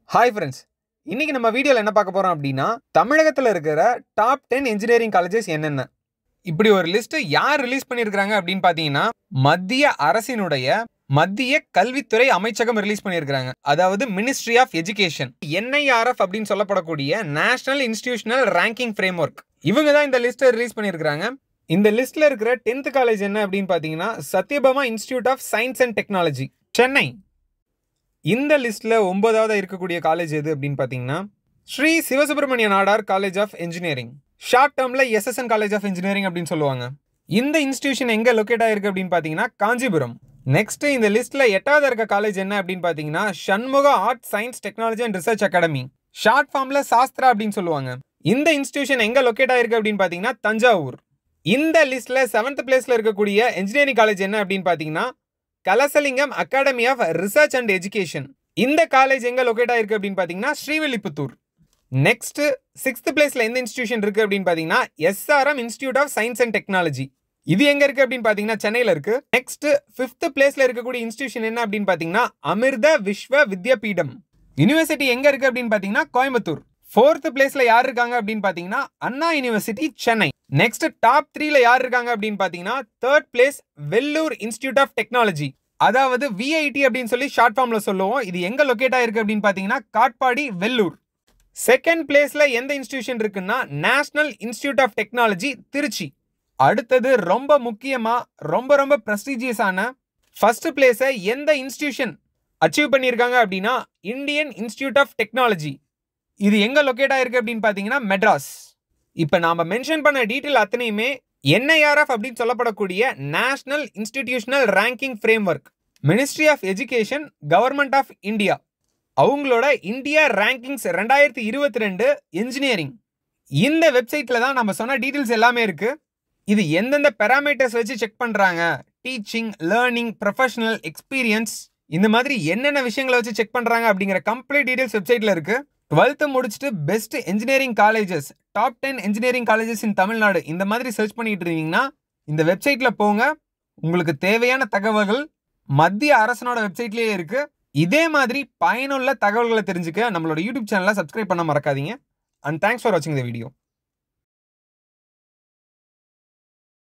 hi friends இன்னைக்கு நம்ம வீடியோவில் என்ன பார்க்க போகிறோம் அப்படின்னா தமிழகத்தில் இருக்கிற டாப் டென் இன்ஜினியரிங் காலேஜஸ் என்னென்ன இப்படி ஒரு லிஸ்ட் யார் ரிலீஸ் பண்ணியிருக்கிறாங்க அப்படின்னு பார்த்தீங்கன்னா மத்திய அரசினுடைய மத்திய கல்வித்துறை அமைச்சகம் ரிலீஸ் பண்ணியிருக்கிறாங்க அதாவது மினிஸ்ட்ரி ஆஃப் எஜுகேஷன் என்ஐஆர்எஃப் அப்படின்னு சொல்லப்படக்கூடிய national institutional ranking framework இவங்க தான் இந்த லிஸ்ட்டை ரிலீஸ் பண்ணியிருக்கிறாங்க இந்த லிஸ்ட்ல இருக்கிற டென்த் காலேஜ் என்ன அப்படின்னு பார்த்தீங்கன்னா Sathyabama institute of science and technology Chennai இந்த லிஸ்ட்ல ஒன்பதாவது இருக்கக்கூடிய காலேஜ் எது அப்படின்னு பார்த்தீங்கன்னா Sri Sivasubramaniya Nadar college of engineering short டேர்ம்ல எஸ்எஸ்என் காலேஜ் ஆஃப் இன்ஜினியரிங் அப்படின்னு சொல்லுவாங்க இந்த இன்ஸ்டிடியூஷன் எங்க லொக்கேட் ஆயிருக்கு அப்படின்னு பார்த்தீங்கன்னா காஞ்சிபுரம் நெக்ஸ்ட் இந்த லிஸ்ட்ல எட்டாவது இருக்க காலேஜ் என்ன அப்படின்னு பார்த்தீங்கன்னா Shanmugha art science technology and research academy short ஃபார்ம்ல சாஸ்திரா அப்படின்னு சொல்லுவாங்க இந்த இன்ஸ்டிடியூஷன் எங்க லொக்கேட் ஆயிருக்கு அப்படின்னு பார்த்தீங்கன்னா தஞ்சாவூர் இந்த லிஸ்ட்ல செவன்த் பிளேஸ்ல இருக்கக்கூடிய இன்ஜினியரிங் காலேஜ் என்ன அப்படின்னு பார்த்தீங்கன்னா Kalasalingam academy of research and education இந்த காலேஜ் எங்க லொக்கேட் ஆயிருக்கு அப்படின்னு பார்த்தீங்கன்னா ஸ்ரீவில்லிபுத்தூர் நெக்ஸ்ட் சிக்ஸ்த் பிளேஸ்ல எந்த இன்ஸ்டிடியூஷன் இருக்கு அப்படின்னு பார்த்தீங்கன்னா SRM institute of science and technology இது எங்க இருக்கு அப்படின்னு பார்த்தீங்கன்னா சென்னையில இருக்கு நெக்ஸ்ட் ஃபிஃப்த் பிளேஸ்ல இருக்கக்கூடிய இன்ஸ்டிடியூஷன் என்ன அப்படின்னு பார்த்தீங்கன்னா அமிர்த விஸ்வ வித்யாபீடம் யூனிவர்சிட்டி எங்க இருக்கு அப்படின்னு பார்த்தீங்கன்னா கோயம்புத்தூர் ஃபோர்த் பிளேஸ்ல யார் இருக்காங்க அப்படின்னு பார்த்தீங்கன்னா Anna university Chennai next top த்ரீல யார் இருக்காங்க அப்படின்னு பார்த்தீங்கன்னா third place Vellore institute of technology அதாவது விஐடி அப்படின்னு சொல்லி ஷார்ட் ஃபார்ம்ல சொல்லுவோம் இது எங்க லொக்கேட் ஆயிருக்கு அப்படின்னு பார்த்தீங்கன்னா காட்பாடி வெல்லூர் செகண்ட் பிளேஸ்ல எந்த இன்ஸ்டிடியூஷன் இருக்குன்னா national institute of technology Trichy அடுத்தது ரொம்ப முக்கியமா ரொம்ப ரொம்ப ப்ரெஸ்டீஜியஸான ஃபர்ஸ்ட் பிளேஸை எந்த இன்ஸ்டிடியூஷன் அச்சீவ் பண்ணியிருக்காங்க அப்படின்னா இந்தியன் இன்ஸ்டியூட் ஆஃப் டெக்னாலஜி இது எங்க லொக்கேட் ஆயிருக்கு அப்படின்னு பார்த்தீங்கன்னா மெட்ராஸ் இப்போ நாம மென்ஷன் பண்ண டீட்டெயில் அத்தனையுமே என்ஐஆர்எஃப் அப்படின்னு சொல்லப்படக்கூடிய national institutional ranking framework ministry of education government of India அவங்களோட இந்தியா ரேங்கிங்ஸ் ரெண்டாயிரத்தி இருபத்தி ரெண்டு இன்ஜினியரிங் இந்த வெப்சைட்டில் தான் நம்ம சொன்ன டீட்டெயில்ஸ் எல்லாமே இருக்கு இது எந்தெந்த பெராமீட்டர்ஸ் வச்சு செக் பண்ணுறாங்க டீச்சிங் லேர்னிங் ப்ரொஃபஷனல் எக்ஸ்பீரியன்ஸ் இந்த மாதிரி என்னென்ன விஷயங்களை வச்சு செக் பண்ணுறாங்க அப்படிங்கிற கம்ப்ளீட் டீட்டெயில்ஸ் வெப்சைட்டில் இருக்கு டுவெல்த்து முடிச்சுட்டு best engineering colleges top ten engineering colleges in Tamil Nadu இந்த மாதிரி சர்ச் பண்ணிட்டு இருந்தீங்கன்னா இந்த வெப்சைட்டில் போங்க உங்களுக்கு தேவையான தகவல்கள் மத்திய அரசனோட வெப்சைட்லேயே இருக்கு இதே மாதிரி பயனுள்ள தகவல்களை தெரிஞ்சுக்க நம்மளோட யூடியூப் சேனலை சப்ஸ்கிரைப் பண்ண மறக்காதீங்க அண்ட் தேங்க்ஸ் ஃபார் வாட்சிங் த வீடியோ